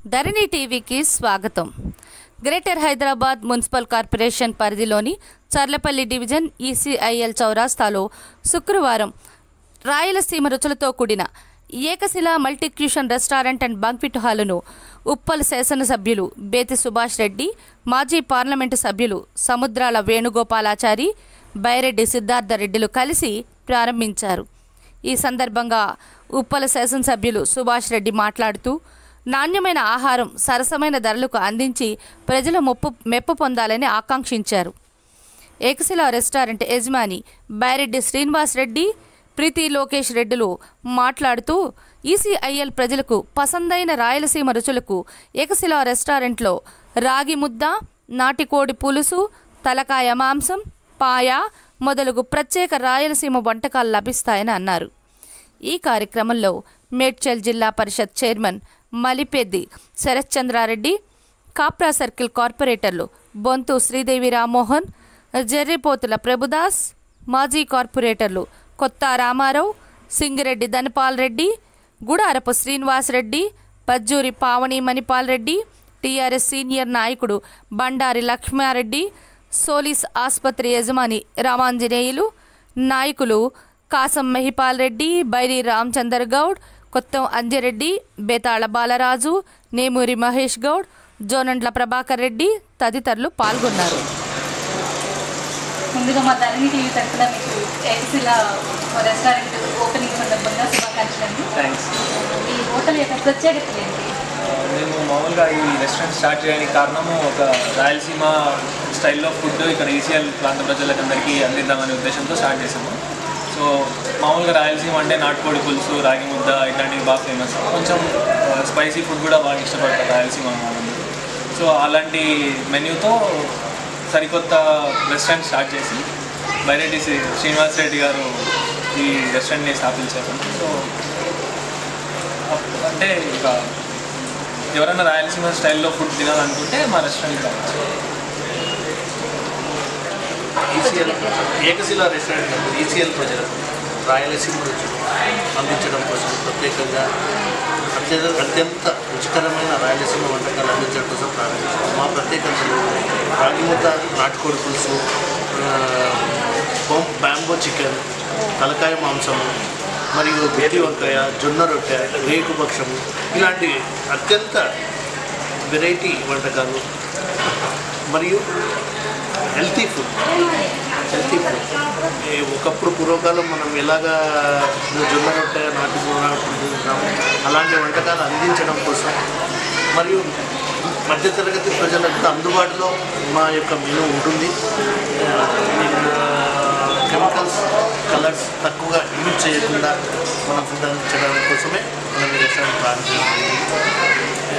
ధరణి టీవీకి స్వాగతం greater Hyderabad municipal corporation పరిధిలోని చర్లపల్లి డివిజన్ ఈసీఐఎల్ చౌరాస్తాలో శుక్రవారం రాయలసీమ రుచులతో కూడిన Ekashila multicuisine restaurant and banquet హాలును ఉప్పల్ శాసనసభ్యులు బేతి సుభాష్ రెడ్డి మాజీ పార్లమెంటు సభ్యులు సముద్రాల వేణుగోపాలాచారి బైరెడ్డి సిద్ధార్థ రెడ్డిలు కలిసి ప్రారంభించారు ఈ సందర్భంగా ఉప్పల శాసనసభ్యులు సుభాష్ రెడ్డి మాట్లాడుతూ నాణ్యమైన ఆహారం సరసమైన ధరలకు అందించి ప్రజల మొప్పు మెప్పు పొందాలని ఆకాంక్షించారు ఏకశిల రెస్టారెంట్ యజమాని బైరెడ్డి శ్రీనివాస్ రెడ్డి ప్రీతి లోకేష్ రెడ్డిలు మాట్లాడుతూ ఈసీఐఎల్ ప్రజలకు పసందైన రాయలసీమ రుచులకు ఏకశిల రెస్టారెంట్లో రాగి ముద్ద నాటికోడి పులుసు తలకాయ మాంసం పాయ మొదలగు ప్రత్యేక రాయలసీమ వంటకాలు లభిస్తాయని అన్నారు ఈ కార్యక్రమంలో మేడ్చల్ జిల్లా పరిషత్ చైర్మన్ మలిపెద్ది శరత్చంద్రారెడ్డి కాప్రా సర్కిల్ కార్పొరేటర్లు బొంతు శ్రీదేవి రామ్మోహన్ జర్రిపోతుల ప్రభుదాస్ మాజీ కార్పొరేటర్లు కొత్త రామారావు సింగిరెడ్డి ధనపాల్ రెడ్డి గుడారపు శ్రీనివాస్ రెడ్డి పజ్జూరి పావని మణిపాల్ రెడ్డి టీఆర్ఎస్ సీనియర్ నాయకుడు బండారి లక్ష్మారెడ్డి సోలిస్ ఆసుపత్రి యజమాని రామాంజనేయులు నాయకులు కాసం మహిపాల్ రెడ్డి బైరి రామచందర్ గౌడ్ కొత్తం అంజిరెడ్డి బేతాళ బాలరాజు నేమూరి మహేష్ గౌడ్ జోనండ్ల ప్రభాకర్ రెడ్డి తదితరులు పాల్గొన్నారు ముందుగా మా ధరణి టీవీ తరఫున మీకు ఏసీల రెస్టారెంట్ ఓపెనింగ్ సందర్భంగా శుభాకాంక్షలు థ్యాంక్స్ ఈ హోటల్ యొక్క ప్రత్యేకత ఏంటి మేము మామూలుగా ఈ రెస్టారెంట్ స్టార్ట్ చేయడానికి కారణము ఒక రాయలసీమ స్టైల్లో ఫుడ్ ఇక్కడ ఈసీఎల్ ప్రాంత ప్రజలకు అందరికీ అందిద్దామనే ఉద్దేశంతో స్టార్ట్ చేసాము సో మామూలుగా రాయలసీమ అంటే నాటుకోడి పులుసు రాగి ముద్ద ఇట్లాంటివి బాగా ఫేమస్ కొంచెం స్పైసీ ఫుడ్ కూడా బాగా ఇష్టపడతారు రాయలసీమ వాళ్ళందరూ సో అలాంటి మెన్యూతో సరికొత్త రెస్టారెంట్ స్టార్ట్ చేసి బైరెడ్డి శ్రీ శ్రీనివాస్ రెడ్డి గారు ఈ రెస్టారెంట్ని స్థాపించారు సో అప్- అంటే ఇక ఎవరైనా రాయలసీమ స్టైల్లో ఫుడ్ తినాలనుకుంటే మా రెస్టారెంట్ రావచ్చు ఈసీఎల్ ఏకశిల రెస్టారెంట్ నందు ఈసీఎల్ ప్రజలకు రాయలసీమ రుచులు అందించడం కోసం ప్రత్యేకంగా అత్యంత అత్యంత రుచికరమైన రాయలసీమ వంటకాలు అందించడం కోసం ప్రారంభించాం మా ప్రత్యేకతలు రాగి ముద్ద నాటుకోడి పులుసు ఆ, బొం- బ్యాంబో చికెన్ తలకాయ మాంసము మరియు వేడి వంకాయ జొన్న రొట్టె రేకు పక్షము ఇలాంటి అత్యంత వెరైటీ వంటకాలు మరియు హెల్తీ ఫుడ్ హెల్తీ ఫుడ్ ఈ ఒకప్పుడు పూర్వకాలం మనం ఎలాగా జొన్న రొట్టె నాటు తింటాము అలాంటి వంటకాలు అందించడం కోసం మరియు మధ్యతరగతి ప్రజలకు అందుబాటులో మా యొక్క మెనూ ఉంటుంది కెమికల్స్ కలర్స్ తక్కువగా యూజ్ చేయకుండా మనం ఫుడ్ అందించడం కోసమే మనం ఈ రెస్టారెంట్ ప్రారంభించాము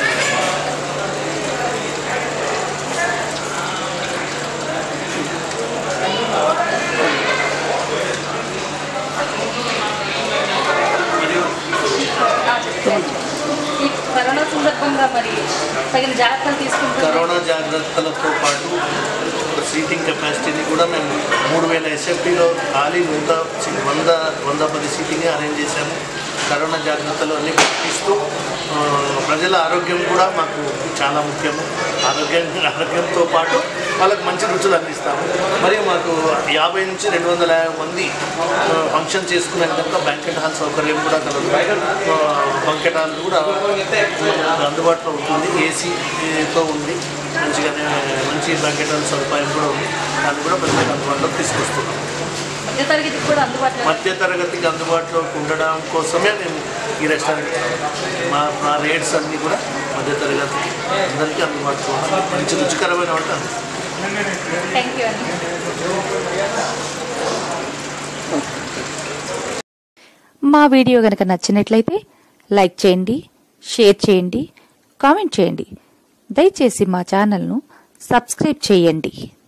మరియు ఈ కరోనా సందర్భంగా మరి తగిన జాగ్రత్తలు తీసుకుంటూ కరోనా జాగ్రత్తలతో పాటు సీటింగ్ కెపాసిటీని కూడా మేము మూడు వేల ఎస్ఎఫ్టీలో ఖాళీ నూట సీ- వంద వంద పది సీటింగ్ అరేంజ్ చేశాము కరోనా జాగ్రత్తలు అన్నీ పాటిస్తూ ఆ, ప్రజల ఆరోగ్యం కూడా మాకు చాలా ముఖ్యము ఆరోగ్యం ఆరోగ్యంతో పాటు వాళ్ళకి మంచి రుచులు అందిస్తాము మరియు మాకు యాభై నుంచి రెండు వందల యాభై మంది ఆ, ఫంక్షన్ చేసుకునే విధంగా బ్యాంకెట్ హాల్ సౌకర్యం కూడా కలదు బంకెట్ హాల్ కూడా మనకు అందుబాటులో ఉంటుంది ఏసీతో ఉంది మంచిగానే మంచి బ్యాంకెట్ హాల్ సదుపాయం కూడా ఉంది దాన్ని కూడా ప్రత్యేక అందుబాటులోకి తీసుకొస్తున్నాం మధ్య తరగతికి కూడా అందుబాటులో మధ్య తరగతికి అందుబాటులో ఉండడం కోసమే మేము ఈ రెస్టారెంట్ మా మా రేట్స్ అన్నీ కూడా మధ్య తరగతికి అందరికీ అందుబాటులో ఉన్నాయి మంచి రుచికరమైన వంట థ్యాంక్ యూ అండి మా వీడియో కనుక నచ్చినట్లయితే లైక్ చేయండి షేర్ చేయండి కామెంట్ చేయండి దయచేసి మా ఛానల్ను సబ్స్క్రైబ్ చేయండి